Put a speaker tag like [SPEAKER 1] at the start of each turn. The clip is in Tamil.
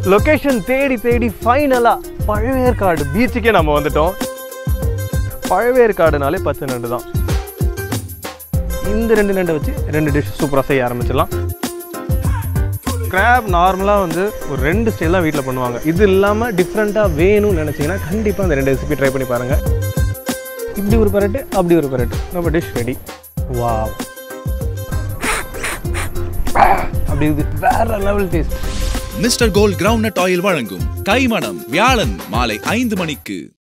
[SPEAKER 1] லொகேஷன் தேடி தேடி ஃபைனலாக பழவேற்காடு பீச்சுக்கே நம்ம வந்துட்டோம் பழவேற்காடுனாலே பச்சை நண்டு தான் இந்த ரெண்டு நண்டை வச்சு ரெண்டு டிஷ் சூப்பராக செய்ய ஆரம்பிச்சிடலாம் கிராப் நார்மலாக வந்து ஒரு ரெண்டு ஸ்டைல் தான் வீட்டில் பண்ணுவாங்க இது இல்லாமல் டிஃப்ரெண்ட்டாக வேணும்னு நினச்சிங்கன்னா கண்டிப்பாக அந்த ரெண்டு ரெசிபி ட்ரை பண்ணி பாருங்கள் இப்படி ஒரு பரட்டு அப்படி ஒரு பரட்டு நம்ம டிஷ் ரெடி வா அப்படி இது வேற level taste
[SPEAKER 2] mister gold ground oil வழங்கும் கைமணம் வியாழன் மாலை ஐந்து மணிக்கு